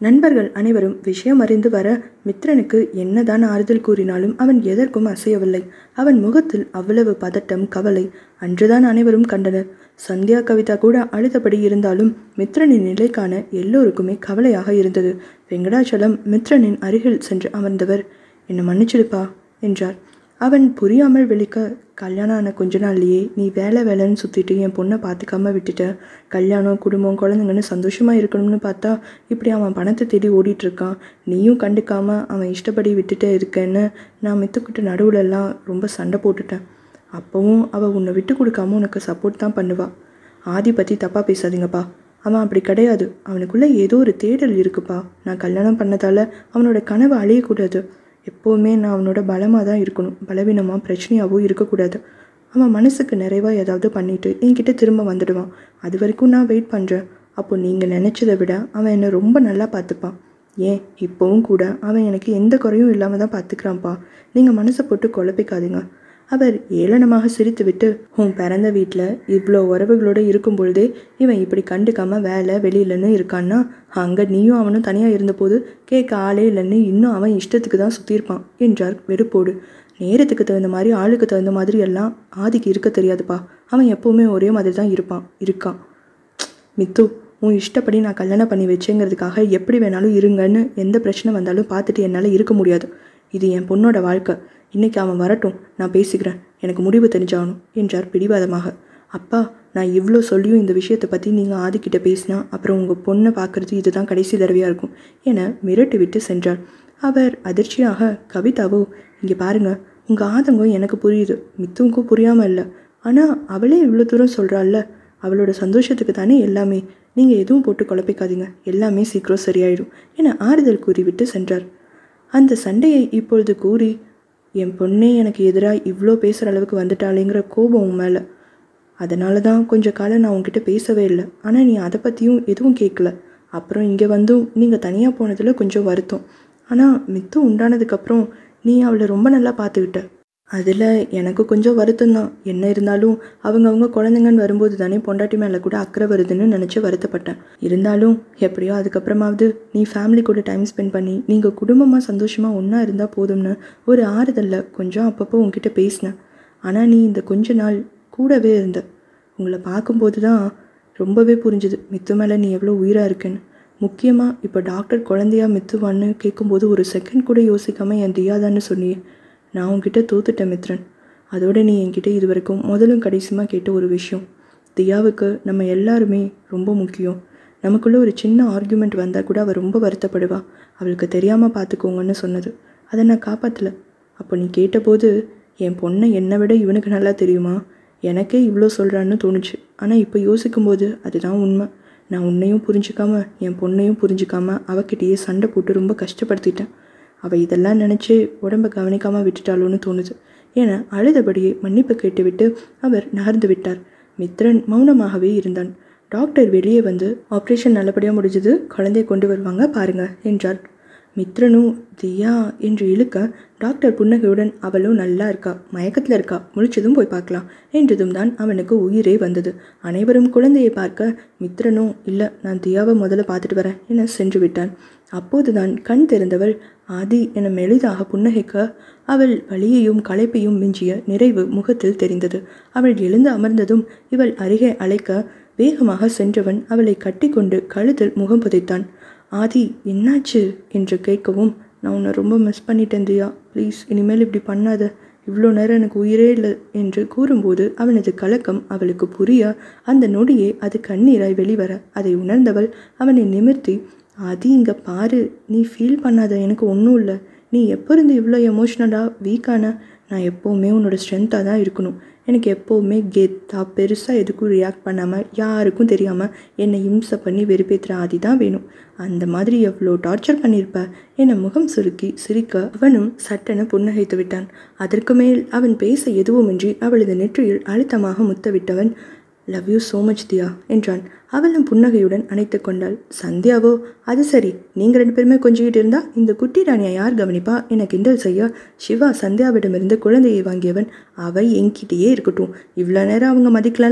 நண்பர்கள் அனைவரும் விஷயம் அறிந்து வர மித்ரனுக்கு என்னதான் ஆறுதல் கூறினாலும் அவன் எதற்கும் அசையவில்லை அவன் முகத்தில் அவ்வளவு பதட்டம் கவலை அன்றுதான் அனைவரும் கண்டனர் சந்தியா கவிதா கூட அழுதபடி இருந்தாலும் மித்ரனின் நிலை காண எல்லோருக்குமே கவலையாக இருந்தது வெங்கடாச்சலம் மித்ரனின் அருகில் சென்று அமர்ந்தவர் என்னை மன்னிச்சிடுப்பா என்றார் அவன் புரியாமல் விழிக்க கல்யாணம் ஆன கொஞ்ச நாள்லயே நீ வேலை வேலைன்னு சுற்றிட்டு என் பொண்ணை பார்த்துக்காம விட்டுட்ட கல்யாணம் குடும்பம் குழந்தைங்கன்னு சந்தோஷமாக இருக்கணும்னு பார்த்தா இப்படி அவன் பணத்தை தேடி ஓடிட்டு இருக்கான் நீயும் கண்டுக்காம அவன் இஷ்டப்படி விட்டுட்டே இருக்கேன்னு நான் மித்துக்கிட்ட நடுவுல எல்லாம் ரொம்ப சண்டை போட்டுட்டேன் அப்போவும் அவள் உன்னை விட்டு கொடுக்காம உனக்கு சப்போர்ட் தான் பண்ணுவா ஆதி பற்றி தப்பாக பேசாதீங்கப்பா அவன் அப்படி கிடையாது அவனுக்குள்ளே ஏதோ ஒரு தேடல் இருக்குப்பா நான் கல்யாணம் பண்ணதால அவனோட கனவு அழியக்கூடாது எப்போவுமே நான் அவனோட பலமாக தான் இருக்கணும் பலவீனமாக பிரச்சனையாகவும் இருக்கக்கூடாது அவன் மனசுக்கு நிறைவாக ஏதாவது பண்ணிட்டு என்கிட்ட திரும்ப வந்துடுவான் அது வரைக்கும் நான் வெயிட் பண்ணுறேன் அப்போ நீங்கள் நினச்சதை விட அவன் என்னை ரொம்ப நல்லா பார்த்துப்பான் ஏன் இப்போவும் கூட அவன் எனக்கு எந்த குறையும் இல்லாமல் தான் பார்த்துக்கிறான்ப்பா நீங்கள் மனசை போட்டு குழப்பிக்காதீங்க அவர் ஏளனமாக சிரித்துவிட்டு உன் பிறந்த வீட்டில் இவ்வளோ உறவுகளோடு இருக்கும் பொழுதே இவன் இப்படி கண்டுக்காம வேலை வெளியிலன்னு இருக்கான்னா அங்கே நீயும் அவனும் தனியாக இருந்தபோது கேட்க ஆளே இல்லைன்னு இன்னும் அவன் இஷ்டத்துக்கு தான் சுற்றியிருப்பான் என்றார் வெடுப்போடு நேரத்துக்கு தகுந்த மாதிரி ஆளுக்கு தகுந்த மாதிரி எல்லாம் ஆதிக்கு இருக்க தெரியாதுப்பா அவன் எப்போவுமே ஒரே மாதிரி தான் இருப்பான் இருக்கான் மித்து உன் இஷ்டப்படி நான் கல்யாணம் பண்ணி வச்சேங்கிறதுக்காக எப்படி வேணாலும் இருங்கன்னு எந்த பிரச்சனை வந்தாலும் பார்த்துட்டு என்னால் இருக்க முடியாது இது என் பொண்ணோட வாழ்க்கை இன்னைக்கு அவன் வரட்டும் நான் பேசிக்கிறேன் எனக்கு முடிவு தெரிஞ்சாகணும் என்றார் பிடிவாதமாக அப்பா நான் இவ்வளோ சொல்லியும் இந்த விஷயத்தை பற்றி நீங்கள் ஆதிக்கிட்ட பேசினா அப்புறம் உங்கள் பொண்ணை பார்க்குறது இதுதான் கடைசி தடவையாக இருக்கும் என மிரட்டி விட்டு சென்றார் அவர் அதிர்ச்சியாக கவிதாவோ இங்கே பாருங்க உங்கள் ஆதங்கம் எனக்கு புரியுது மித்துவுக்கும் புரியாமல் இல்லை ஆனால் அவளே இவ்வளோ தூரம் சொல்கிறாள்ல அவளோட சந்தோஷத்துக்கு தானே எல்லாமே நீங்கள் எதுவும் போட்டு குழப்பிக்காதீங்க எல்லாமே சீக்கிரம் சரியாயிடும் என ஆறுதல் கூறிவிட்டு சென்றார் அந்த சண்டையை இப்பொழுது கூறி என் பொண்ணே எனக்கு எதிராக இவ்வளோ பேசுகிற அளவுக்கு வந்துட்டாளேங்கிற கோபம் உன் மேலே அதனால தான் கொஞ்ச காலம் நான் உன்கிட்ட பேசவே இல்லை ஆனால் நீ அதை பற்றியும் எதுவும் கேட்கல அப்புறம் இங்கே வந்தும் நீங்கள் தனியாக போனதில் கொஞ்சம் வருத்தம் ஆனால் மித்து உண்டானதுக்கப்புறம் நீ அவளை ரொம்ப நல்லா பார்த்துக்கிட்ட அதில் எனக்கு கொஞ்சம் வருத்தம் தான் என்ன இருந்தாலும் அவங்க அவங்க குழந்தைங்கன்னு வரும்போது தானே பொண்டாட்டி மேலே கூட அக்கறை வருதுன்னு நினச்சி வருத்தப்பட்டேன் இருந்தாலும் எப்படியோ அதுக்கப்புறமாவது நீ ஃபேமிலி கூட டைம் ஸ்பெண்ட் பண்ணி நீங்கள் குடும்பமாக சந்தோஷமாக ஒன்றா இருந்தால் போதும்னு ஒரு ஆறுதலில் கொஞ்சம் அப்பப்போ உன்கிட்ட பேசினேன் ஆனால் நீ இந்த கொஞ்ச நாள் கூடவே இருந்த உங்களை பார்க்கும்போது தான் ரொம்பவே புரிஞ்சுது மித்து மேலே நீ எவ்வளோ உயிராக இருக்குன்னு முக்கியமாக இப்போ டாக்டர் குழந்தையா மித்துவான்னு கேட்கும்போது ஒரு செகண்ட் கூட யோசிக்காமல் என் தியாதான்னு சொன்னியே நான் உன்கிட்ட தோத்துட்டேன் மித்ரன் அதோட நீ என்கிட்ட இது வரைக்கும் முதலும் கடைசியுமாக கேட்ட ஒரு விஷயம் தியாவுக்கு நம்ம எல்லாருமே ரொம்ப முக்கியம் நமக்குள்ள ஒரு சின்ன ஆர்கியூமெண்ட் வந்தால் கூட அவள் ரொம்ப வருத்தப்படுவா அவளுக்கு தெரியாமல் பார்த்துக்கோங்கன்னு சொன்னது அதை நான் காப்பாற்றல அப்போ நீ கேட்டபோது என் பொண்ணை என்னை விட இவனுக்கு நல்லா தெரியுமா எனக்கே இவ்வளோ சொல்கிறான்னு தோணுச்சு ஆனால் இப்போ யோசிக்கும்போது அதுதான் உண்மை நான் உன்னையும் புரிஞ்சுக்காம என் பொண்ணையும் புரிஞ்சுக்காம அவகிட்டயே சண்டை போட்டு ரொம்ப கஷ்டப்படுத்திட்டேன் அவள் இதெல்லாம் நினச்சி உடம்ப கவனிக்காமல் விட்டுட்டாளோன்னு தோணுது என அழுதபடியே மன்னிப்பு கேட்டுவிட்டு அவர் நகர்ந்து விட்டார் மித்ரன் மௌனமாகவே இருந்தான் டாக்டர் வெளியே வந்து ஆப்ரேஷன் நல்லபடியாக முடிஞ்சது குழந்தைய கொண்டு வருவாங்க பாருங்க என்றார் மித்ரனும் தியா என்று இழுக்க டாக்டர் புன்னகையுடன் அவளும் நல்லா இருக்கா மயக்கத்தில் இருக்கா முழிச்சதும் போய் பார்க்கலாம் என்றதும் தான் அவனுக்கு உயிரே வந்தது அனைவரும் குழந்தையை பார்க்க மித்ரனும் இல்லை நான் தியாவை முதல்ல பார்த்துட்டு வரேன் என சென்று விட்டான் அப்போதுதான் கண் திறந்தவள் ஆதி என மெளிதாக புன்னகைக்க அவள் வலியையும் களைப்பையும் மிஞ்சிய நிறைவு முகத்தில் தெரிந்தது அவள் எழுந்து அமர்ந்ததும் இவள் அருகே அழைக்க வேகமாக சென்றவன் அவளை கட்டிக்கொண்டு கழுத்தில் முகம் புதைத்தான் ஆதி என்னாச்சு என்று கேட்கவும் நான் உன்னை ரொம்ப மிஸ் பண்ணிட்டேன் தியா ப்ளீஸ் இனிமேல் இப்படி பண்ணாத இவ்வளோ நேரம் எனக்கு உயிரே இல்லை என்று கூறும்போது அவனது கலக்கம் அவளுக்கு புரிய அந்த நொடியே அது கண்ணீராய் வெளிவர அதை உணர்ந்தவள் அவனை நிமிர்த்தி ஆதி இங்கே பாரு நீ ஃபீல் பண்ணாத எனக்கு ஒன்றும் இல்லை நீ எப்போ இருந்து இவ்வளோ எமோஷ்னலாக வீக்கான நான் எப்போவுமே உன்னோட ஸ்ட்ரென்த்தாக தான் இருக்கணும் எனக்கு எப்போவுமே கெத்தாக பெருசாக எதுக்கும் ரியாக்ட் பண்ணாமல் யாருக்கும் தெரியாமல் என்னை இம்சை பண்ணி வெறுப்பேற்றுற ஆதி தான் வேணும் அந்த மாதிரி எவ்வளோ டார்ச்சர் பண்ணியிருப்ப என்னை முகம் சுருக்கி சிரிக்க அவனும் சட்டென புன்னகைத்து விட்டான் அதற்கு மேல் அவன் பேச எதுவுமின்றி அவளது நெற்றியில் அழுத்தமாக முத்தவிட்டவன் love you so much Diya என்றான் அவளும் புன்னகையுடன் அணைத்து கொண்டாள் சந்தியாவோ அது சரி நீங்கள் ரெண்டு பேருமே கொஞ்சிக்கிட்டு இருந்தா இந்த குட்டி ராணியை யார் கவனிப்பா என கிண்டல் செய்ய சிவா சந்தியாவிடமிருந்து குழந்தையை வாங்கியவன் அவ என்கிட்டயே இருக்கட்டும் இவ்வளோ நேரம் அவங்க மதிக்கலாம்ல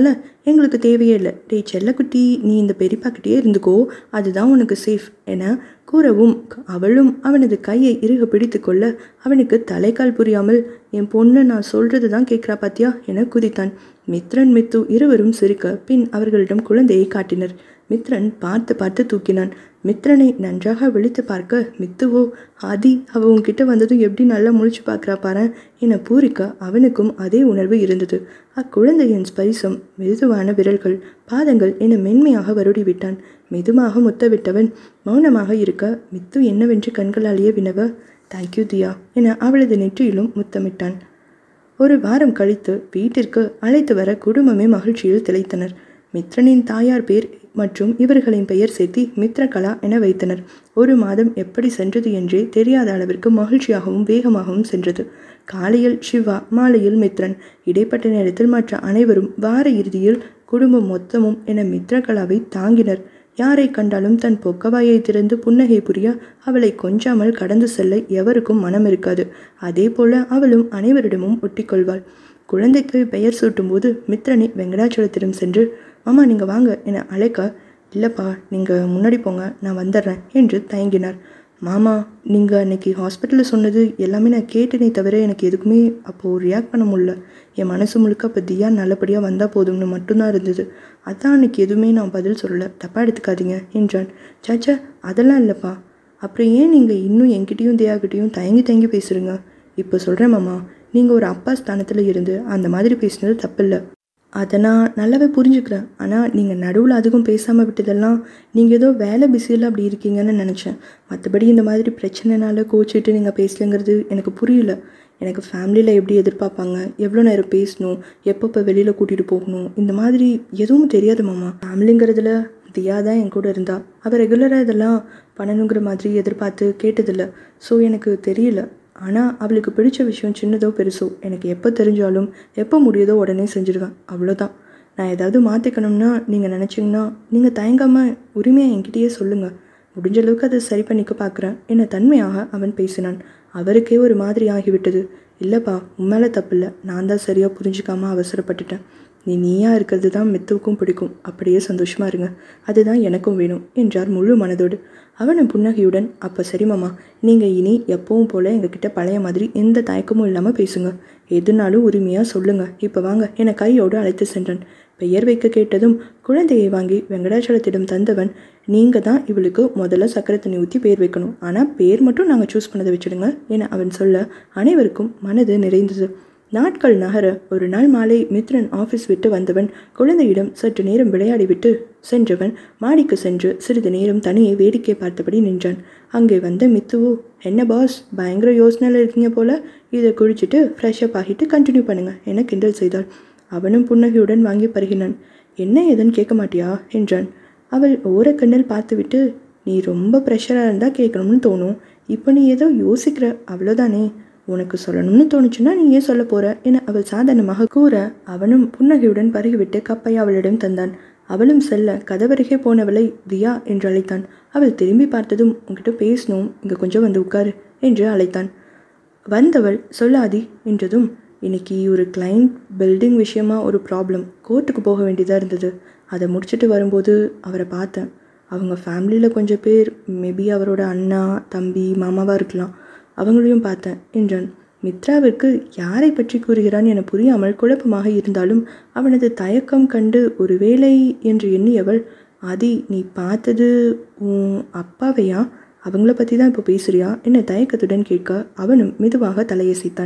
எங்களுக்கு தேவையே இல்லை டேய் செல்லக்குட்டி நீ இந்த பெரியப்பாக்கிட்டே இருந்துக்கோ அதுதான் உனக்கு சேஃப் என கூறவும் அவளும் அவனது கையை இறுக பிடித்து கொள்ள அவனுக்கு தலைக்கால் புரியாமல் என் பொண்ணு நான் சொல்றது தான் கேட்குறா பாத்தியா என குதித்தான் மித்ரன் மித்து இருவரும் சிரிக்க பின் அவர்களிடம் குழந்தையை காட்டினர் மித்ரன் பார்த்து பார்த்து தூக்கினான் மித்ரனை நன்றாக விழித்து பார்க்க மித்துவோ ஆதி அவ உன்கிட்ட வந்ததும் எப்படி நல்லா முழிச்சு பார்க்குறா பாரு என பூரிக்க அவனுக்கும் அதே உணர்வு இருந்தது அக்குழந்தையின் ஸ்பரிசம் மிருதுவான விரல்கள் பாதங்கள் என மென்மையாக வருடி விட்டான் மெதுவாக முத்தவிட்டவன் மௌனமாக இருக்க மித்து என்னவென்று கண்களாலேயே வினவ தேங்க்யூ தியா என அவளது நெற்றியிலும் முத்தமிட்டான் ஒரு வாரம் கழித்து வீட்டிற்கு அழைத்து வர குடும்பமே மகிழ்ச்சியில் திளைத்தனர் மித்ரனின் தாயார் பேர் மற்றும் இவர்களின் பெயர் சேர்த்தி மித்ரகலா என வைத்தனர் ஒரு மாதம் எப்படி சென்றது என்றே தெரியாத அளவிற்கு மகிழ்ச்சியாகவும் வேகமாகவும் சென்றது காலையில் சிவா மாலையில் மித்ரன் இடைப்பட்ட நேரத்தில் மற்ற அனைவரும் வார இறுதியில் குடும்பம் மொத்தமும் என மித்ரகலாவை தாங்கினர் யாரை கண்டாலும் தன் பொக்கவாயை திறந்து புன்னகை புரிய அவளை கொஞ்சாமல் கடந்து செல்ல எவருக்கும் மனம் இருக்காது அதே போல அவளும் அனைவரிடமும் ஒட்டிக்கொள்வாள் குழந்தைக்கு பெயர் சூட்டும்போது மித்ரனை வெங்கடாச்சலத்திடம் சென்று மாமா நீங்கள் வாங்க என அழைக்க இல்லைப்பா நீங்கள் முன்னாடி போங்க நான் வந்துடுறேன் என்று தயங்கினார் மாமா நீங்கள் அன்னைக்கு ஹாஸ்பிட்டலில் சொன்னது எல்லாமே நான் கேட்டேனே தவிர எனக்கு எதுக்குமே அப்போது ரியாக்ட் பண்ண முடியல என் மனசு முழுக்க அப்போ தியா நல்லபடியாக வந்தால் போதும்னு மட்டும்தான் இருந்தது அதான் அன்னைக்கு எதுவுமே நான் பதில் சொல்லலை தப்பாக எடுத்துக்காதீங்க என்றான் சாச்சா அதெல்லாம் இல்லைப்பா அப்புறம் ஏன் நீங்கள் இன்னும் என்கிட்டயும் தியாகிட்டையும் தயங்கி தயங்கி பேசுகிறீங்க இப்போ சொல்கிறேன் மாமா நீங்கள் ஒரு அப்பா ஸ்தானத்தில் இருந்து அந்த மாதிரி பேசினது தப்பில்லை அதை நான் நல்லாவே புரிஞ்சுக்கிறேன் ஆனால் நீங்கள் நடுவில் அதிகம் பேசாமல் விட்டதெல்லாம் நீங்கள் ஏதோ வேலை பிஸியில் அப்படி இருக்கீங்கன்னு நினச்சேன் மற்றபடி இந்த மாதிரி பிரச்சனைனால கோச்சிட்டு நீங்கள் பேசலைங்கிறது எனக்கு புரியல எனக்கு ஃபேமிலியில் எப்படி எதிர்பார்ப்பாங்க எவ்வளோ நேரம் பேசணும் எப்பப்போ வெளியில் கூட்டிகிட்டு போகணும் இந்த மாதிரி எதுவும் தெரியாது மாமா ஃபேமிலிங்கிறதுல தியா தான் என் கூட இருந்தா அவள் ரெகுலராக இதெல்லாம் பண்ணணுங்கிற மாதிரி எதிர்பார்த்து கேட்டதில்ல ஸோ எனக்கு தெரியல ஆனால் அவளுக்கு பிடிச்ச விஷயம் சின்னதோ பெருசோ எனக்கு எப்போ தெரிஞ்சாலும் எப்போ முடியுதோ உடனே செஞ்சுடுவேன் அவ்வளோதான் நான் ஏதாவது மாற்றிக்கணும்னா நீங்கள் நினச்சிங்கன்னா நீங்கள் தயங்காமல் உரிமையாக என்கிட்டயே சொல்லுங்கள் முடிஞ்ச அளவுக்கு அதை சரி பண்ணிக்க பார்க்குறேன் என தன்மையாக அவன் பேசினான் அவருக்கே ஒரு மாதிரி ஆகிவிட்டது இல்லைப்பா உண்மையில தப்பில்லை நான் தான் சரியாக புரிஞ்சுக்காம அவசரப்பட்டுட்டேன் நீ நீயா இருக்கிறது தான் மித்துவுக்கும் பிடிக்கும் அப்படியே சந்தோஷமா இருங்க அதுதான் எனக்கும் வேணும் என்றார் முழு மனதோடு அவனும் புன்னகையுடன் அப்போ சரி மாமா நீங்கள் இனி எப்பவும் போல எங்ககிட்ட பழைய மாதிரி எந்த தயக்கமும் இல்லாமல் பேசுங்க எதுனாலும் உரிமையாக சொல்லுங்க இப்போ வாங்க என கையோடு அழைத்து சென்றான் பெயர் வைக்க கேட்டதும் குழந்தையை வாங்கி வெங்கடாச்சலத்திடம் தந்தவன் நீங்கள் தான் இவளுக்கு முதல்ல சக்கரை தண்ணி ஊற்றி பேர் வைக்கணும் ஆனால் பேர் மட்டும் நாங்கள் சூஸ் பண்ணதை வச்சுடுங்க என அவன் சொல்ல அனைவருக்கும் மனது நிறைந்தது நாட்கள் நகர ஒரு நாள் மாலை மித்ரன் ஆஃபீஸ் விட்டு வந்தவன் குழந்தையிடம் சற்று நேரம் விளையாடிவிட்டு சென்றவன் மாடிக்கு சென்று சிறிது நேரம் தனியே வேடிக்கை பார்த்தபடி நின்றான் அங்கே வந்த மித்துவோ என்ன பாஸ் பயங்கர யோசனையில் இருக்கீங்க போல இதை குடிச்சிட்டு ஃப்ரெஷ்அப் ஆகிட்டு கண்டினியூ பண்ணுங்க என கிண்டல் செய்தாள் அவனும் புன்னகையுடன் வாங்கி பருகினான் என்ன ஏதுன்னு கேட்க மாட்டியா என்றான் அவள் ஓரக்கண்ணில் பார்த்துவிட்டு நீ ரொம்ப ப்ரெஷராக இருந்தால் கேட்கணும்னு தோணும் இப்போ நீ ஏதோ யோசிக்கிற அவ்வளோதானே உனக்கு சொல்லணும்னு தோணுச்சுன்னா நீ ஏன் சொல்ல போற என அவள் சாதாரணமாக கூற அவனும் புன்னகையுடன் பருகிவிட்டு கப்பை அவளிடம் தந்தான் அவளும் செல்ல கதவருகே போனவளை தியா என்று அழைத்தான் அவள் திரும்பி பார்த்ததும் உன்கிட்ட பேசணும் இங்கே கொஞ்சம் வந்து உட்காரு என்று அழைத்தான் வந்தவள் சொல்லாதி என்றதும் இன்னைக்கு ஒரு கிளைண்ட் பில்டிங் விஷயமா ஒரு ப்ராப்ளம் கோர்ட்டுக்கு போக வேண்டியதாக இருந்தது அதை முடிச்சுட்டு வரும்போது அவரை பார்த்தேன் அவங்க ஃபேமிலியில் கொஞ்சம் பேர் மேபி அவரோட அண்ணா தம்பி மாமாவாக இருக்கலாம் அவங்களையும் பார்த்தேன் என்றான் மித்ராவிற்கு யாரை பற்றி கூறுகிறான் என புரியாமல் குழப்பமாக இருந்தாலும் அவனது தயக்கம் கண்டு ஒருவேளை என்று எண்ணியவள் ஆதி நீ பார்த்தது உன் அப்பாவையா அவங்கள பற்றி தான் இப்போ பேசுறியா என்ன தயக்கத்துடன் கேட்க அவனும் மெதுவாக தலையசைத்தான்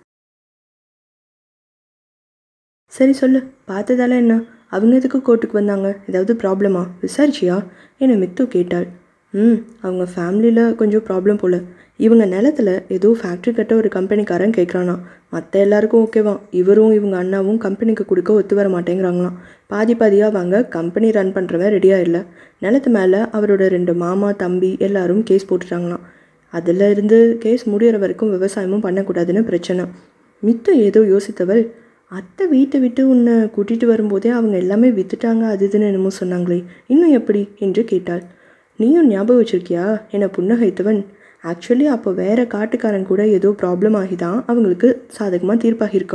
சரி சொல்லு பார்த்ததால என்ன அவங்க எதுக்கு கோர்ட்டுக்கு வந்தாங்க ஏதாவது ப்ராப்ளமா விசாரிச்சியா என மித்து கேட்டாள் ம் அவங்க ஃபேமிலியில் கொஞ்சம் ப்ராப்ளம் போல இவங்க நிலத்துல ஏதோ ஃபேக்ட்ரி கட்ட ஒரு கம்பெனிக்காரன் கேட்குறானா மற்ற எல்லாருக்கும் ஓகேவா இவரும் இவங்க அண்ணாவும் கம்பெனிக்கு கொடுக்க ஒத்து வர மாட்டேங்கிறாங்களாம் பாதி பாதியாக வாங்க கம்பெனி ரன் பண்ணுறவன் ரெடியாக இல்லை நிலத்து மேலே அவரோட ரெண்டு மாமா தம்பி எல்லாரும் கேஸ் போட்டுட்டாங்களாம் அதில் இருந்து கேஸ் முடியிற வரைக்கும் விவசாயமும் பண்ணக்கூடாதுன்னு பிரச்சனை மித்து ஏதோ யோசித்தவள் அத்தை வீட்டை விட்டு உன்னை கூட்டிகிட்டு வரும்போதே அவங்க எல்லாமே வித்துட்டாங்க அது இதுன்னு என்னமோ சொன்னாங்களே இன்னும் எப்படி என்று கேட்டாள் நீயும் ஞாபகம் வச்சிருக்கியா என புன்னகைத்தவன் ஆக்சுவலி அப்போ வேற காட்டுக்காரன் கூட ஏதோ ப்ராப்ளம் ஆகி தான் அவங்களுக்கு சாதகமாக தீர்ப்பாகியிருக்கும்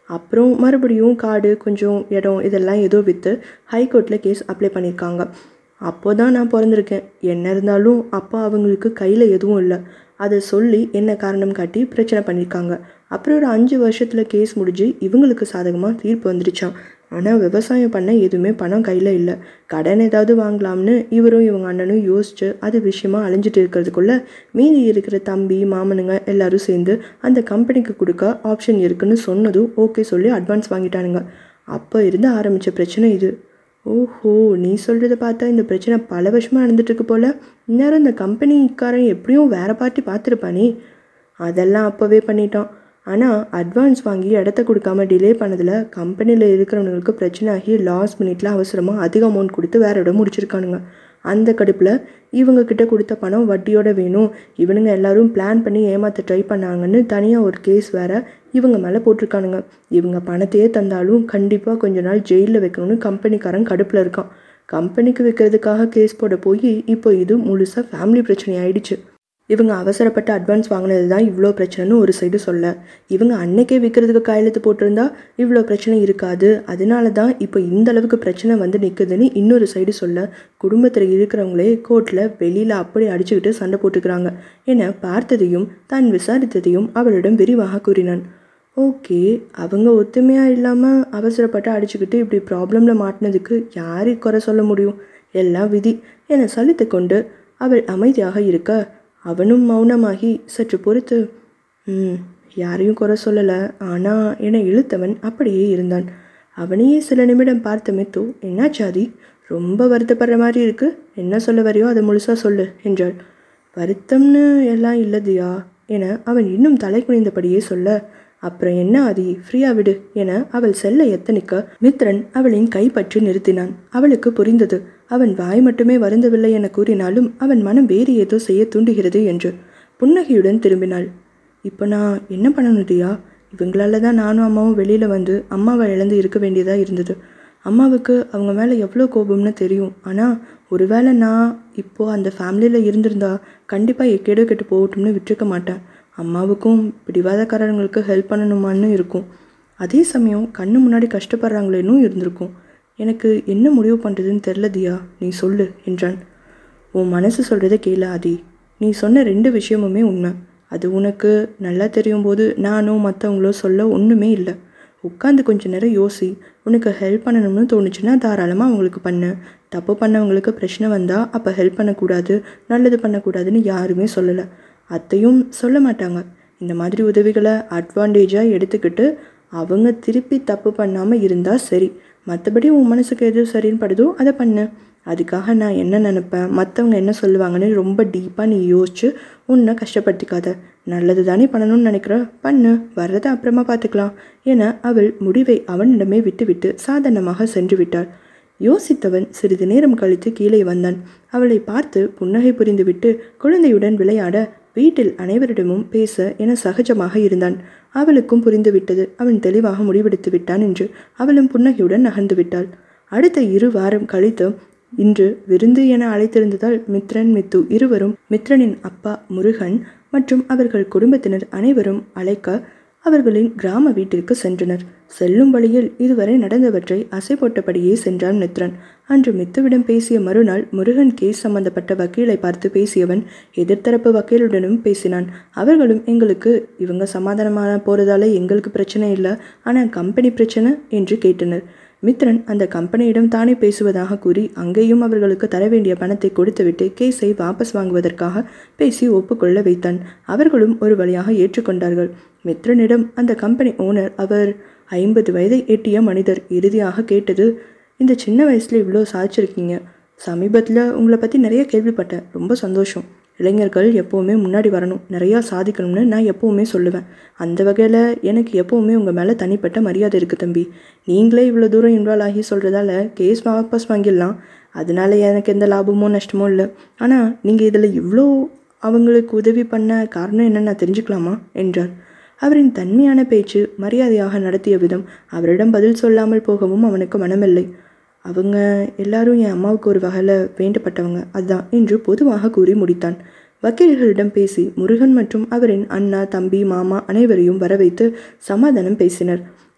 அப்புறம் மறுபடியும் காடு கொஞ்சம் இடம் இதெல்லாம் ஏதோ விற்று ஹைகோர்ட்டில் கேஸ் அப்ளை பண்ணியிருக்காங்க அப்போ தான் நான் பிறந்திருக்கேன் என்ன இருந்தாலும் அப்பா அவங்களுக்கு கையில் எதுவும் இல்லை அதை சொல்லி என்ன காரணம் காட்டி பிரச்சனை பண்ணியிருக்காங்க அப்புறம் ஒரு அஞ்சு வருஷத்தில் கேஸ் முடிஞ்சு இவங்களுக்கு சாதகமாக தீர்ப்பு வந்துடுச்சான் ஆனால் விவசாயம் பண்ண எதுவுமே பணம் கையில் இல்லை கடன் ஏதாவது வாங்கலாம்னு இவரும் இவங்க அண்ணனும் யோசிச்சு அது விஷயமா அலைஞ்சிட்டு இருக்கிறதுக்குள்ள மீதி இருக்கிற தம்பி மாமனுங்க எல்லாரும் சேர்ந்து அந்த கம்பெனிக்கு கொடுக்க ஆப்ஷன் இருக்குன்னு சொன்னதும் ஓகே சொல்லி அட்வான்ஸ் வாங்கிட்டானுங்க அப்போ இருந்து ஆரம்பித்த பிரச்சனை இது ஓஹோ நீ சொல்கிறத பார்த்தா இந்த பிரச்சனை பல வருஷமாக நடந்துட்டு இருக்கு போல இந்நேரம் இந்த கம்பெனிக்காரன் எப்படியும் வேற பார்ட்டி பார்த்துருப்பானே அதெல்லாம் அப்போவே பண்ணிட்டான் ஆனால் அட்வான்ஸ் வாங்கி இடத்த கொடுக்காம டிலே பண்ணதில் கம்பெனியில் இருக்கிறவங்களுக்கு பிரச்சனை ஆகி லாஸ்ட் மினிட்ல அவசரமாக அதிக அமௌண்ட் கொடுத்து வேற இடம் முடிச்சிருக்கானுங்க அந்த கடுப்பில் இவங்க கிட்ட கொடுத்த பணம் வட்டியோட வேணும் இவனுங்க எல்லாரும் பிளான் பண்ணி ஏமாத்த ட்ரை பண்ணாங்கன்னு தனியாக ஒரு கேஸ் வேற இவங்க மேலே போட்டிருக்கானுங்க இவங்க பணத்தையே தந்தாலும் கண்டிப்பாக கொஞ்ச நாள் ஜெயிலில் வைக்கணும்னு கம்பெனிக்காரன் கடுப்பில் இருக்கான் கம்பெனிக்கு வைக்கிறதுக்காக கேஸ் போட போய் இப்போ இது முழுசாக ஃபேமிலி பிரச்சனை ஆயிடுச்சு இவங்க அவசரப்பட்டு அட்வான்ஸ் வாங்கினது தான் இவ்வளோ பிரச்சனைன்னு ஒரு சைடு சொல்ல இவங்க அன்னைக்கே விற்கிறதுக்கு கையெழுத்து போட்டிருந்தா இவ்வளோ பிரச்சனை இருக்காது அதனால தான் இப்போ இந்த அளவுக்கு பிரச்சனை வந்து நிற்குதுன்னு இன்னொரு சைடு சொல்ல குடும்பத்தில் இருக்கிறவங்களே கோர்ட்டில் வெளியில் அப்படி அடிச்சுக்கிட்டு சண்டை போட்டுக்கிறாங்க என பார்த்ததையும் தான் விசாரித்ததையும் அவளிடம் விரிவாக கூறினான் ஓகே அவங்க ஒத்துமையாக இல்லாமல் அவசரப்பட்டு அடிச்சுக்கிட்டு இப்படி ப்ராப்ளமில் மாட்டினதுக்கு யாரை குறை சொல்ல முடியும் எல்லாம் விதி என சலித்து கொண்டு அவள் அமைதியாக இருக்க அவனும் மௌனமாகி சற்று பொறுத்து ம் யாரையும் குறை சொல்லலை ஆனால் என்னை இழுத்தவன் அப்படியே இருந்தான் அவனையே சில நிமிடம் பார்த்த மித்து என்னாச்சாதி ரொம்ப வருத்தப்படுற மாதிரி இருக்கு என்ன சொல்ல வரையோ அதை முழுசாக சொல்லு என்றாள் வருத்தம்னு எல்லாம் இல்லதியா என அவன் இன்னும் தலை குனிந்தபடியே சொல்ல அப்புறம் என்ன ஆதி ஃப்ரீயா விடு என அவள் செல்ல எத்தனிக்க மித்ரன் அவளின் கைப்பற்றி நிறுத்தினான் அவளுக்கு புரிந்தது அவன் வாய் மட்டுமே வருந்தவில்லை என கூறினாலும் அவன் மனம் வேறு ஏதோ செய்ய தூண்டுகிறது என்று புன்னகையுடன் திரும்பினாள் இப்போ நான் என்ன பண்ணணும் தியா இவங்களால தான் நானும் அம்மாவும் வெளியில் வந்து அம்மாவை இழந்து இருக்க வேண்டியதாக இருந்தது அம்மாவுக்கு அவங்க மேலே எவ்வளோ கோபம்னு தெரியும் ஆனால் ஒருவேளை நான் இப்போது அந்த ஃபேமிலியில் இருந்திருந்தா கண்டிப்பாக எக்கேடோ கெட்டு போகட்டும்னு விட்டுருக்க மாட்டேன் அம்மாவுக்கும் பிடிவாதக்காரங்களுக்கு ஹெல்ப் பண்ணணுமான்னு இருக்கும் அதே சமயம் கண்ணு முன்னாடி கஷ்டப்படுறாங்களேன்னு இருந்திருக்கும் எனக்கு என்ன முடிவு பண்ணுறதுன்னு தெரில தியா நீ சொல்லு என்றான் உன் மனசு சொல்கிறத கேள ஆதி நீ சொன்ன ரெண்டு விஷயமுமே உண்மை அது உனக்கு நல்லா தெரியும் போது நானோ மற்றவங்களோ சொல்ல ஒன்றுமே இல்லை உட்காந்து கொஞ்ச நேரம் யோசி உனக்கு ஹெல்ப் பண்ணணும்னு தோணுச்சுன்னா தாராளமாக அவங்களுக்கு பண்ணு தப்பு பண்ணவங்களுக்கு பிரச்சனை வந்தால் அப்போ ஹெல்ப் பண்ணக்கூடாது நல்லது பண்ணக்கூடாதுன்னு யாருமே சொல்லலை அத்தையும் சொல்ல மாட்டாங்க இந்த மாதிரி உதவிகளை அட்வான்டேஜாக எடுத்துக்கிட்டு அவங்க திருப்பி தப்பு பண்ணாமல் இருந்தால் சரி மற்றபடி உன் மனசுக்கு எது சரின்னு படுதோ அதை பண்ணு அதுக்காக நான் என்ன நினப்பேன் மற்றவங்க என்ன சொல்லுவாங்கன்னு ரொம்ப டீப்பாக நீ யோசிச்சு உன்னை கஷ்டப்படுத்திக்காத நல்லது தானே பண்ணணும்னு நினைக்கிற பண்ணு வர்றதை அப்புறமா பார்த்துக்கலாம் என அவள் முடிவை அவனிடமே விட்டுவிட்டு சாதாரணமாக சென்று விட்டாள் யோசித்தவன் சிறிது நேரம் கழித்து கீழே வந்தான் அவளை பார்த்து புன்னகை புரிந்துவிட்டு குழந்தையுடன் விளையாட வீட்டில் அனைவரிடமும் பேச என சகஜமாக இருந்தான் அவளுக்கும் புரிந்துவிட்டது அவன் தெளிவாக முடிவெடுத்து விட்டான் என்று அவளும் புன்னகையுடன் நகர்ந்து விட்டாள் அடுத்த இரு வாரம் கழித்து இன்று விருந்து என அழைத்திருந்ததால் மித்ரன் மித்து இருவரும் மித்ரனின் அப்பா முருகன் மற்றும் அவர்கள் குடும்பத்தினர் அனைவரும் அழைக்க அவர்களின் கிராம வீட்டிற்கு சென்றனர் செல்லும் வழியில் இதுவரை நடந்தவற்றை அசை போட்டபடியே சென்றான் மித்ரன் அன்று மித்துவிடம் பேசிய மறுநாள் முருகன் கேஸ் சம்பந்தப்பட்ட வக்கீலை பார்த்து பேசியவன் எதிர்த்தரப்பு வக்கீலுடனும் பேசினான் அவர்களும் எங்களுக்கு இவங்க சமாதானமான போறதால எங்களுக்கு பிரச்சனை இல்லை ஆனால் கம்பெனி பிரச்சனை என்று கேட்டனர் மித்ரன் அந்த கம்பெனியிடம் தானே பேசுவதாக கூறி அங்கேயும் அவர்களுக்கு தர வேண்டிய பணத்தை கொடுத்துவிட்டு கேஸை வாபஸ் வாங்குவதற்காக பேசி ஒப்புக்கொள்ள வைத்தான் அவர்களும் ஒரு வழியாக ஏற்றுக்கொண்டார்கள் மித்ரனிடம் அந்த கம்பெனி ஓனர் அவர் ஐம்பது வயதை எட்டிய மனிதர் இறுதியாக கேட்டது இந்த சின்ன வயசில் இவ்வளோ சாதிச்சிருக்கீங்க சமீபத்தில் உங்களை பற்றி நிறைய கேள்விப்பட்டேன் ரொம்ப சந்தோஷம் இளைஞர்கள் எப்போவுமே முன்னாடி வரணும் நிறையா சாதிக்கணும்னு நான் எப்போவுமே சொல்லுவேன் அந்த வகையில் எனக்கு எப்போவுமே உங்கள் மேலே தனிப்பட்ட மரியாதை இருக்குது தம்பி நீங்களே இவ்வளோ தூரம் இன்வால்வ் ஆகி சொல்கிறதால கேஸ் வாபஸ் வாங்கிடலாம் அதனால எனக்கு எந்த லாபமோ நஷ்டமோ இல்லை ஆனால் நீங்கள் இதில் இவ்வளோ அவங்களுக்கு உதவி பண்ண காரணம் என்னன்னு நான் தெரிஞ்சுக்கலாமா என்றார் அவரின் தன்மையான பேச்சு மரியாதையாக நடத்திய விதம் அவரிடம் பதில் சொல்லாமல் போகவும் அவனுக்கு மனமில்லை அவங்க எல்லாரும் என் அம்மாவுக்கு ஒரு வகையில் வேண்டப்பட்டவங்க அதுதான் என்று பொதுவாக கூறி முடித்தான் வக்கீல்களிடம் பேசி முருகன் மற்றும் அவரின் அண்ணா தம்பி மாமா அனைவரையும் வரவைத்து சமாதானம் பேசினர்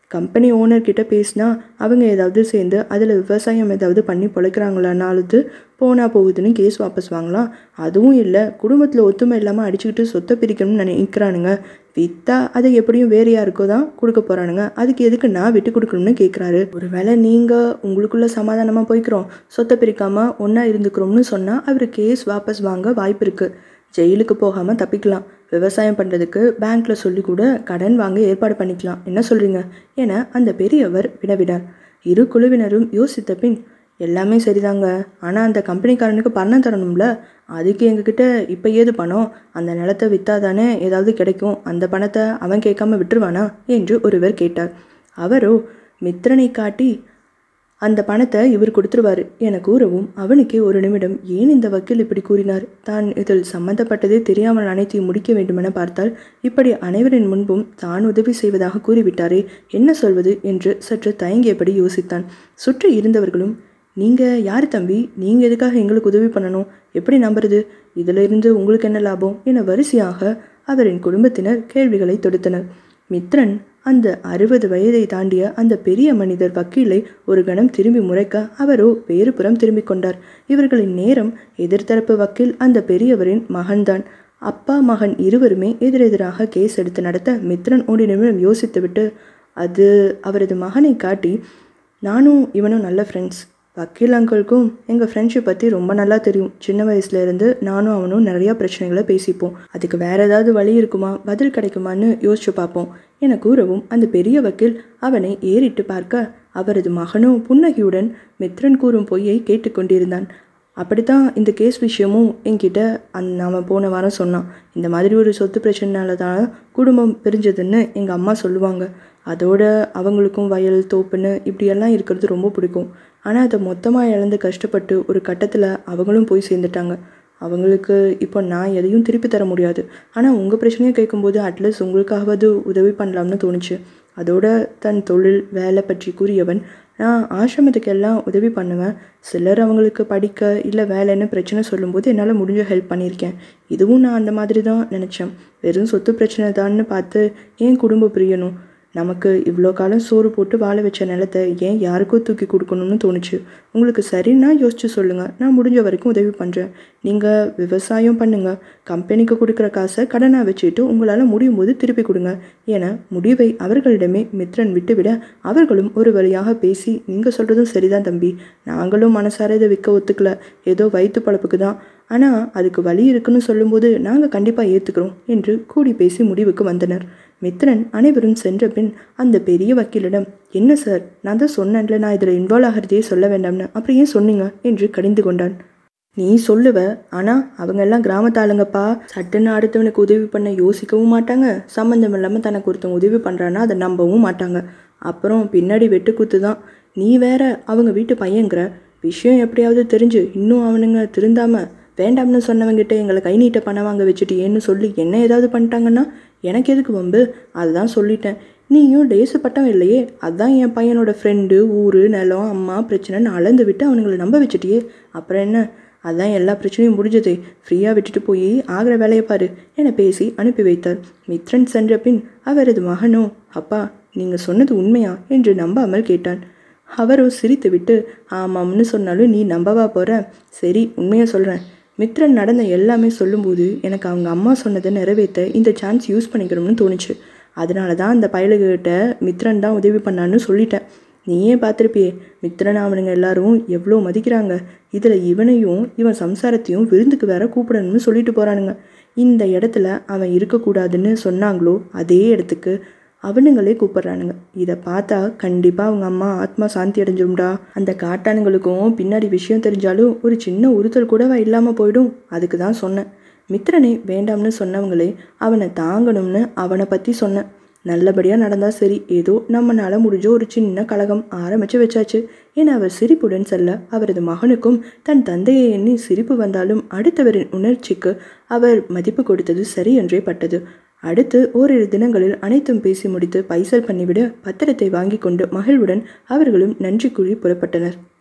கம்பெனி ஓனர்கிட்ட பேசினா அவங்க ஏதாவது சேர்ந்து அதில் விவசாயம் ஏதாவது பண்ணி பொழைக்கிறாங்களானாலுது போனால் போகுதுன்னு கேஸ் வாபஸ் வாங்கலாம் அதுவும் இல்லை குடும்பத்தில் ஒத்துமை இல்லாமல் அடிச்சுக்கிட்டு சொத்தை பிரிக்கணும்னு நினைக்கிறானுங்க வித்தா அதை எப்படியும் வேறு யாருக்கோ தான் கொடுக்க போகிறானுங்க அதுக்கு எதுக்கு நான் விட்டு கொடுக்கணும்னு கேட்குறாரு ஒருவேளை நீங்கள் உங்களுக்குள்ளே சமாதானமாக போய்க்கிறோம் சொத்தை பிரிக்காமல் ஒன்றா இருந்துக்கிறோம்னு சொன்னால் அவர் கேஸ் வாபஸ் வாங்க வாய்ப்பு இருக்குது ஜெயிலுக்கு போகாமல் தப்பிக்கலாம் விவசாயம் பண்ணுறதுக்கு பேங்க்கில் சொல்லி கூட கடன் வாங்க ஏற்பாடு பண்ணிக்கலாம் என்ன சொல்கிறீங்க என அந்த பெரியவர் வினவினார் இரு குழுவினரும் யோசித்த பின் எல்லாமே சரிதாங்க ஆனால் அந்த கம்பெனிக்காரனுக்கு பணம் தரணும்ல அதுக்கு எங்ககிட்ட இப்போ ஏது பணம் அந்த நிலத்தை விற்றா தானே ஏதாவது கிடைக்கும் அந்த பணத்தை அவன் கேட்காம விட்டுருவானா என்று ஒருவர் கேட்டார் அவரோ மித்திரனை காட்டி அந்த பணத்தை இவர் கொடுத்துருவாரு என கூறவும் அவனுக்கே ஒரு நிமிடம் ஏன் இந்த வக்கீல் இப்படி கூறினார் தான் இதில் சம்பந்தப்பட்டதே தெரியாமல் அனைத்தையும் முடிக்க வேண்டுமென பார்த்தால் இப்படி அனைவரின் முன்பும் தான் உதவி செய்வதாக கூறிவிட்டாரே என்ன சொல்வது என்று சற்று தயங்கியபடி யோசித்தான் சுற்றி இருந்தவர்களும் நீங்கள் யார் தம்பி நீங்கள் எதுக்காக எங்களுக்கு உதவி பண்ணணும் எப்படி நம்புறது இதிலிருந்து உங்களுக்கு என்ன லாபம் என வரிசையாக அவரின் குடும்பத்தினர் கேள்விகளை தொடுத்தனர் மித்ரன் அந்த அறுபது வயதை தாண்டிய அந்த பெரிய மனிதர் வக்கீலை ஒரு கணம் திரும்பி முறைக்க அவரோ வேறு புறம் திரும்பிக் கொண்டார் இவர்களின் நேரம் எதிர்த்தரப்பு வக்கீல் அந்த பெரியவரின் மகன்தான் அப்பா மகன் இருவருமே எதிரெதிராக கேஸ் எடுத்து நடத்த மித்ரன் ஒரு நிமிடம் யோசித்துவிட்டு அது அவரது மகனை காட்டி நானும் இவனும் நல்ல ஃப்ரெண்ட்ஸ் வக்கீல் அங்கிளுக்கும் எங்கள் ஃப்ரெண்ட்ஷிப் பற்றி ரொம்ப நல்லா தெரியும் சின்ன வயசுலேருந்து நானும் அவனும் நிறையா பிரச்சனைகளை பேசிப்போம் அதுக்கு வேறு ஏதாவது வழி இருக்குமா பதில் கிடைக்குமான்னு யோசிச்சு பார்ப்போம் என கூறவும் அந்த பெரிய வக்கீல் அவனை ஏறிட்டு பார்க்க அவரது மகனும் புன்னகையுடன் மித்ரன் கூறும் பொய்யை கேட்டுக்கொண்டிருந்தான் அப்படித்தான் இந்த கேஸ் விஷயமும் என்கிட்ட அந் அவன் போன வாரம் சொன்னான் இந்த மாதிரி ஒரு சொத்து பிரச்சனைனால தான் குடும்பம் பிரிஞ்சதுன்னு எங்கள் அம்மா சொல்லுவாங்க அதோட அவங்களுக்கும் வயல் தோப்புன்னு இப்படியெல்லாம் இருக்கிறது ரொம்ப பிடிக்கும் ஆனால் அதை மொத்தமாக இழந்து கஷ்டப்பட்டு ஒரு கட்டத்தில் அவங்களும் போய் சேர்ந்துட்டாங்க அவங்களுக்கு இப்போ நான் எதையும் திருப்பி தர முடியாது ஆனால் உங்கள் பிரச்சனையை கேட்கும்போது அட்லீஸ்ட் உங்களுக்காவது உதவி பண்ணலாம்னு தோணுச்சு அதோட தன் தொழில் வேலை பற்றி கூறியவன் நான் ஆசிரமத்துக்கெல்லாம் உதவி பண்ணுவேன் சிலர் அவங்களுக்கு படிக்க இல்லை வேலைன்னு பிரச்சனை சொல்லும்போது என்னால் முடிஞ்ச ஹெல்ப் பண்ணியிருக்கேன் இதுவும் நான் அந்த மாதிரி தான் நினச்சேன் வெறும் சொத்து பிரச்சனை தான்னு பார்த்து ஏன் குடும்பம் பிரியணும் நமக்கு இவ்வளோ காலம் சோறு போட்டு வாழ வச்ச நிலத்தை ஏன் யாருக்கோ தூக்கி கொடுக்கணும்னு தோணுச்சு உங்களுக்கு சரின்னா யோசிச்சு சொல்லுங்கள் நான் முடிஞ்ச வரைக்கும் உதவி பண்ணுறேன் நீங்கள் விவசாயம் பண்ணுங்கள் கம்பெனிக்கு கொடுக்குற காசை கடனாக வச்சுட்டு உங்களால் முடியும் போது திருப்பி கொடுங்க என முடிவை அவர்களிடமே மித்ரன் விட்டுவிட அவர்களும் ஒரு வழியாக பேசி நீங்கள் சொல்கிறதும் சரிதான் தம்பி நாங்களும் மனசார இதை விற்க ஒத்துக்கல ஏதோ வயிற்று பழப்புக்கு தான் ஆனால் அதுக்கு வழி இருக்குன்னு சொல்லும்போது நாங்கள் கண்டிப்பாக ஏற்றுக்கிறோம் என்று கூடி பேசி முடிவுக்கு வந்தனர் மித்ரன் அனைவரும் சென்ற பின் அந்த பெரிய வக்கீலிடம் என்ன சார் நான் தான் சொன்னேன்ல நான் இதில் இன்வால்வ் ஆகிறதையே சொல்ல வேண்டாம்னு அப்புறம் ஏன் சொன்னீங்க என்று கடிந்து கொண்டான் நீ சொல்லுவ ஆனால் அவங்க எல்லாம் கிராமத்தாளுங்கப்பா சட்டுன்னு அடுத்தவனுக்கு உதவி பண்ண யோசிக்கவும் மாட்டாங்க சம்மந்தம் இல்லாமல் தனக்கு ஒருத்தவங்க உதவி பண்ணுறான்னா அதை நம்பவும் மாட்டாங்க அப்புறம் பின்னாடி வெட்டுக்குத்து தான் நீ வேற அவங்க வீட்டு பையங்கிற விஷயம் எப்படியாவது தெரிஞ்சு இன்னும் அவனுங்க திருந்தாம வேண்டாம்னு சொன்னவங்கிட்ட எங்களை கை நீட்ட பணம் வாங்க வச்சுட்டு ஏன்னு சொல்லி என்ன ஏதாவது பண்ணிட்டாங்கன்னா எனக்கு எதுக்கு வம்பு அதுதான் சொல்லிட்டேன் நீயும் டேசு பட்டம் இல்லையே அதான் என் பையனோட ஃப்ரெண்டு ஊர் நிலம் அம்மா பிரச்சனைன்னு அளந்து விட்டு அவனுங்களை நம்ப வச்சுட்டியே அப்புறம் என்ன அதான் எல்லா பிரச்சனையும் முடிஞ்சதே ஃப்ரீயாக விட்டுட்டு போய் ஆகிற வேலையை பாரு என பேசி அனுப்பி வைத்தார் மித்ரன் சென்ற பின் அவரது மகனோ அப்பா நீங்கள் சொன்னது உண்மையா என்று நம்பாமல் கேட்டான் அவரோ சிரித்துவிட்டு ஆமாம்னு சொன்னாலும் நீ நம்பவா போற சரி உண்மையை சொல்கிறேன் மித்ரன் நடந்த எல்லாமே சொல்லும்போது எனக்கு அவங்க அம்மா சொன்னதை நிறைவேற்ற இந்த சான்ஸ் யூஸ் பண்ணிக்கணும்னு தோணுச்சு அதனால தான் அந்த பயலுகிட்ட மித்ரன் தான் உதவி பண்ணான்னு சொல்லிட்டேன் நீயே பார்த்துருப்பியே மித்ரன் அவனுங்க எல்லாரும் எவ்வளோ மதிக்கிறாங்க இதில் இவனையும் இவன் சம்சாரத்தையும் விருந்துக்கு வேற கூப்பிடணும்னு சொல்லிட்டு போகிறானுங்க இந்த இடத்துல அவன் இருக்கக்கூடாதுன்னு சொன்னாங்களோ அதே இடத்துக்கு அவனுங்களே கூப்பிட்றானுங்க இதை பார்த்தா கண்டிப்பாக அவங்க அம்மா ஆத்மா சாந்தி அடைஞ்சிரும்டா அந்த காட்டானுங்களுக்கும் பின்னாடி விஷயம் தெரிஞ்சாலும் ஒரு சின்ன உறுத்தல் கூடவா இல்லாமல் போயிடும் அதுக்கு தான் சொன்னேன் மித்திரனை வேண்டாம்னு சொன்னவங்களே அவனை தாங்கணும்னு அவனை பற்றி சொன்னேன் நல்லபடியாக நடந்தால் சரி ஏதோ நம்மளால் முடிஞ்ச ஒரு சின்ன கலகம் ஆரம்பித்து வச்சாச்சு என அவர் சிரிப்புடன் செல்ல அவரது மகனுக்கும் தன் தந்தையை எண்ணி சிரிப்பு வந்தாலும் அடுத்தவரின் உணர்ச்சிக்கு அவர் மதிப்பு கொடுத்தது சரி என்றே பட்டது அடுத்து ஓரிரு தினங்களில் அனைத்தும் பேசி முடித்து பைசல் பண்ணிவிட பத்திரத்தை வாங்கி கொண்டு மகிழ்வுடன் அவர்களும் நன்றி கூறி புறப்பட்டனர்